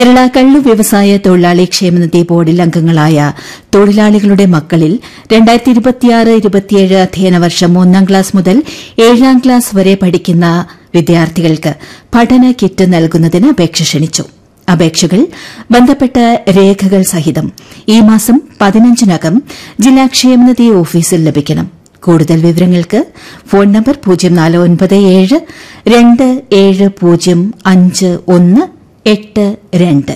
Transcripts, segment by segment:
കേരള കള്ളു വ്യവസായ തൊഴിലാളി ക്ഷേമനിധി ബോർഡിൽ അംഗങ്ങളായ തൊഴിലാളികളുടെ മക്കളിൽ അധ്യയന വർഷം ഒന്നാം ക്ലാസ് മുതൽ ഏഴാം ക്ലാസ് വരെ പഠിക്കുന്ന വിദ്യാർത്ഥികൾക്ക് പഠന കിറ്റ് നൽകുന്നതിന് അപേക്ഷ ക്ഷണിച്ചു അപേക്ഷകൾ ബന്ധപ്പെട്ട രേഖകൾ സഹിതം ഈ മാസം പതിനഞ്ചിനകം ജില്ലാ ക്ഷേമനിധി ഓഫീസിൽ ലഭിക്കണം കൂടുതൽ വിവരങ്ങൾക്ക് ഫോൺ നമ്പർ പൂജ്യം നാല് ഒൻപത് ഏഴ് രണ്ട് ഏഴ് പൂജ്യം അഞ്ച് ഒന്ന് എട്ട് രണ്ട്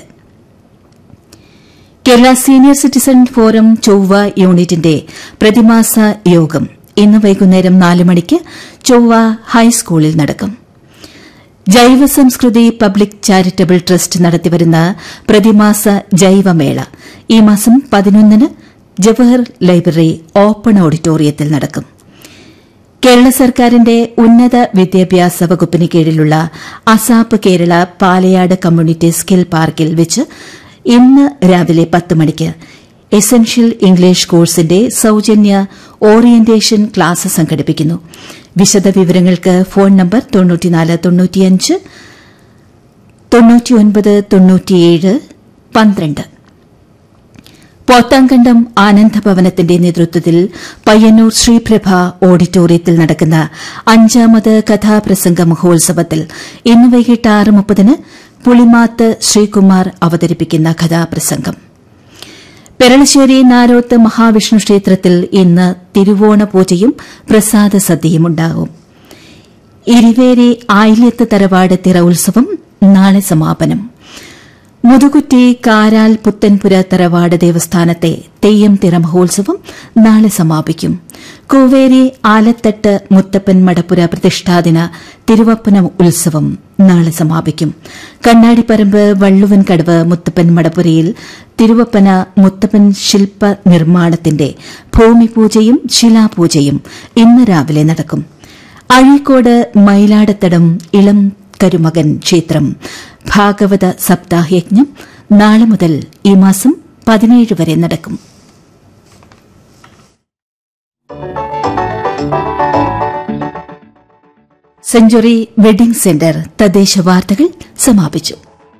കേരള സീനിയർ സിറ്റിസൺ ഫോറം ചൊവ്വ യൂണിറ്റിന്റെ പ്രതിമാസ യോഗം ഇന്ന് വൈകുന്നേരം നാല് മണിക്ക് ചൊവ്വ ഹൈസ്കൂളിൽ നടക്കും ജൈവ സംസ്കൃതി പബ്ലിക് ചാരിറ്റബിൾ ട്രസ്റ്റ് നടത്തിവരുന്ന പ്രതിമാസ ജൈവമേള ഈ മാസം പതിനൊന്നിന് ജവഹർ ലൈബ്രറി ഓപ്പൺ ഓഡിറ്റോറിയത്തിൽ നടക്കും കേരള സർക്കാരിന്റെ ഉന്നത വിദ്യാഭ്യാസ വകുപ്പിന് കീഴിലുള്ള അസാപ്പ് കേരള പാലയാട് കമ്മ്യൂണിറ്റി സ്കിൽ പാർക്കിൽ വെച്ച് ഇന്ന് രാവിലെ പത്ത് മണിക്ക് എസൻഷ്യൽ ഇംഗ്ലീഷ് കോഴ്സിന്റെ സൌജന്യ ഓറിയന്റേഷൻ ക്ലാസ് സംഘടിപ്പിക്കുന്നു വിശദവിവരങ്ങൾക്ക് ഫോൺ നമ്പർ തൊണ്ണൂറ്റിനാല് തൊണ്ണൂറ്റിയഞ്ച് തൊണ്ണൂറ്റിയൊൻപത് തൊണ്ണൂറ്റിയേഴ് പന്ത്രണ്ട് പോത്താങ്കണ്ടം ആനന്ദഭവനത്തിന്റെ നേതൃത്വത്തിൽ പയ്യന്നൂർ ശ്രീപ്രഭ ഓഡിറ്റോറിയത്തിൽ നടക്കുന്ന അഞ്ചാമത് കഥാപ്രസംഗ മഹോത്സവത്തിൽ ഇന്ന് വൈകിട്ട് ആറ് മുപ്പതിന് പുളിമാത്ത് ശ്രീകുമാർ അവതരിപ്പിക്കുന്ന കഥാപ്രസംഗം പെരളശ്ശേരി നാരോത്ത് മഹാവിഷ്ണു ക്ഷേത്രത്തിൽ ഇന്ന് തിരുവോണ പൂജയും പ്രസാദ സദ്യയുമുണ്ടാകും ഇരിവേരി ആയില്യത്ത് തറവാട് തിറ ഉത്സവം നാളെ സമാപനം മുതുകുറ്റി കാരാൽ പുത്തൻപുര തറവാട് ദേവസ്ഥാനത്തെ തെയ്യം തിറ മഹോത്സവം നാളെ സമാപിക്കും കൂവേരി ആലത്തട്ട് മുത്തപ്പൻ മടപ്പുര പ്രതിഷ്ഠാദിന തിരുവപ്പന ഉത്സവം നാളെ സമാപിക്കും കണ്ണാടിപ്പറമ്പ് വള്ളുവൻകടവ് മുത്തപ്പൻ മടപ്പുരയിൽ തിരുവപ്പന മുത്തപ്പൻ ശില്പ നിർമ്മാണത്തിന്റെ ഭൂമിപൂജയും ശിലാപൂജയും ഇന്ന് രാവിലെ നടക്കും അഴീക്കോട് മയിലാടത്തടം ഇളം കരുമകൻ ക്ഷേത്രം ഭാഗവത സപ്താഹയജ്ഞം നാളെ മുതൽ ഈ മാസം പതിനേഴ് വരെ നടക്കും സെഞ്ചുറി വെഡിംഗ് സെന്റർ തദ്ദേശ വാർത്തകൾ സമാപിച്ചു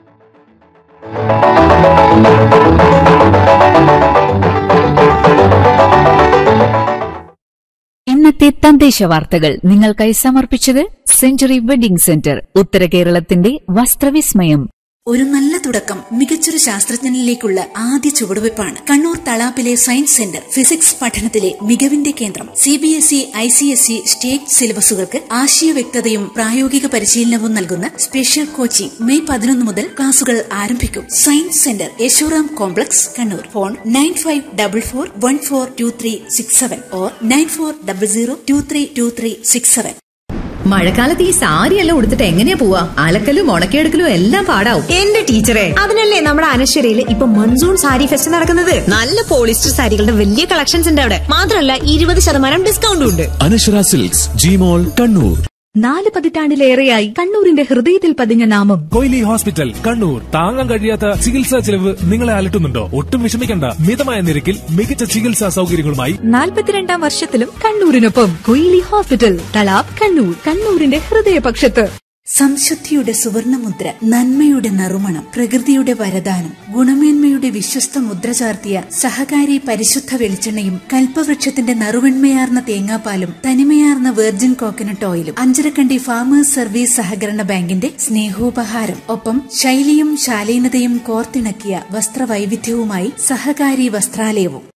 ഇന്നത്തെ തദ്ദേശ വാർത്തകൾ നിങ്ങൾക്കായി സമർപ്പിച്ചത് സെഞ്ചുറി വെഡിംഗ് സെന്റർ ഉത്തര കേരളത്തിന്റെ വസ്ത്രവിസ്മയം ഒരു നല്ല തുടക്കം മികച്ചൊരു ശാസ്ത്രജ്ഞനിലേക്കുള്ള ആദ്യ ചുവടുവയ്പ്പാണ് കണ്ണൂർ തളാപ്പിലെ സയൻസ് സെന്റർ ഫിസിക്സ് പഠനത്തിലെ മികവിന്റെ കേന്ദ്രം C B S E I C S E state സിലബസുകൾക്ക് ആശയ വ്യക്തതയും പ്രായോഗിക പരിശീലനവും നൽകുന്ന സ്പെഷ്യൽ കോച്ചിംഗ് മെയ് പതിനൊന്ന് മുതൽ ക്ലാസുകൾ ആരംഭിക്കും science centre Yashoram complex Kannur phone nine five double four one four two three six seven or nine four double zero two three two three six seven മഴക്കാലത്ത് ഈ സാരി എല്ലാം ഉടുത്തിട്ട് എങ്ങനെയാ പോവാ അലക്കലും ഉണക്കിയെടുക്കലും എല്ലാം പാടാവും എന്റെ ടീച്ചറെ അതിനല്ലേ നമ്മുടെ അനശ്വരയിൽ ഇപ്പൊ മൺസൂൺ സാരി ഫെസ്റ്റ് നടക്കുന്നത് നല്ല പോളിസ്റ്റർ സാരികളുടെ വലിയ കളക്ഷൻസ് ഉണ്ട് അവിടെ മാത്രമല്ല ഇരുപത് ശതമാനം ഡിസ്കൗണ്ടും ഉണ്ട് അനശ്വര സിൽക്സ് ജിമോൾ കണ്ണൂർ നാല് പതിറ്റാണ്ടിലേറെയായി കണ്ണൂരിന്റെ ഹൃദയത്തിൽ പതിഞ്ഞ നാമം കൊയിലി ഹോസ്പിറ്റൽ കണ്ണൂർ താങ്ങാൻ കഴിയാത്ത ചികിത്സാ ചെലവ് നിങ്ങളെ അലട്ടുന്നുണ്ടോ ഒട്ടും വിഷമിക്കണ്ട മിതമായ നിരക്കിൽ മികച്ച ചികിത്സാ സൗകര്യങ്ങളുമായി നാൽപ്പത്തിരണ്ടാം വർഷത്തിലും കണ്ണൂരിനൊപ്പം കൊയിലി ഹോസ്പിറ്റൽ തലാബ് കണ്ണൂർ കണ്ണൂരിന്റെ ഹൃദയപക്ഷത്ത് സംശുദ്ധിയുടെ സുവർണമുദ്ര നന്മയുടെ നറുമണം പ്രകൃതിയുടെ വരദാനം ഗുണമേന്മയുടെ വിശ്വസ്ത മുദ്ര ചാർത്തിയ സഹകാരി പരിശുദ്ധ വെളിച്ചെണ്ണയും കൽപ്പവൃക്ഷത്തിന്റെ നറുവെണ്മയാർന്ന തേങ്ങാപ്പാലും തനിമയാർന്ന വെർജിൻ കോക്കനട്ട് ഓയിലും അഞ്ചരക്കണ്ടി ഫാമേഴ്സ് സർവീസ് സഹകരണ ബാങ്കിന്റെ സ്നേഹോപഹാരം ഒപ്പം ശൈലിയും ശാലീനതയും കോർത്തിണക്കിയ വസ്ത്രവൈവിധ്യവുമായി സഹകാരി വസ്ത്രാലയവും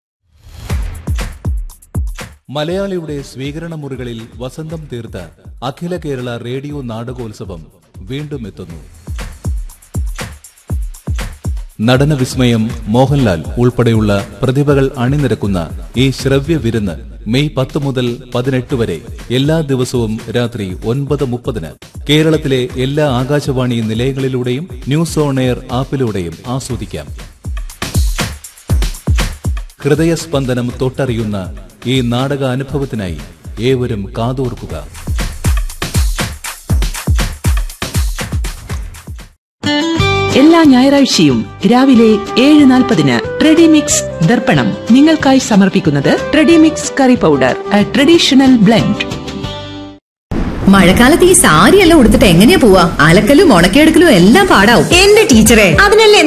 മലയാളിയുടെ സ്വീകരണ മുറികളിൽ വസന്തം തീർത്ത അഖില കേരള റേഡിയോ നാടകോത്സവം വീണ്ടും എത്തുന്നു നടന വിസ്മയം മോഹൻലാൽ ഉൾപ്പെടെയുള്ള പ്രതിഭകൾ അണിനിരക്കുന്ന ഈ ശ്രവ്യ വിരുന്ന് മെയ് പത്ത് മുതൽ പതിനെട്ട് വരെ എല്ലാ ദിവസവും രാത്രി ഒൻപത് മുപ്പതിന് കേരളത്തിലെ എല്ലാ ആകാശവാണി നിലയങ്ങളിലൂടെയും ന്യൂസ് ഓൺ എയർ ആപ്പിലൂടെയും ആസ്വദിക്കാം ഹൃദയസ്പന്ദനം തൊട്ടറിയുന്ന ഈ നാടക അനുഭവത്തിനായി ഏവരും കാതോർക്കുക എല്ലാ ഞായറാഴ്ചയും രാവിലെ ഏഴ് നാൽപ്പതിന് ട്രെഡിമിക്സ് ദർപ്പണം നിങ്ങൾക്കായി സമർപ്പിക്കുന്നത് Tredimix curry powder a traditional blend മഴക്കാലത്ത് ഈ സാരി എല്ലാം ഉടുത്തിട്ട് എങ്ങനെയാ പോവാ അലക്കലും ഉണക്കിയെടുക്കലും എല്ലാം പാടാവും എന്റെ ടീച്ചറെ അതിനല്ലേ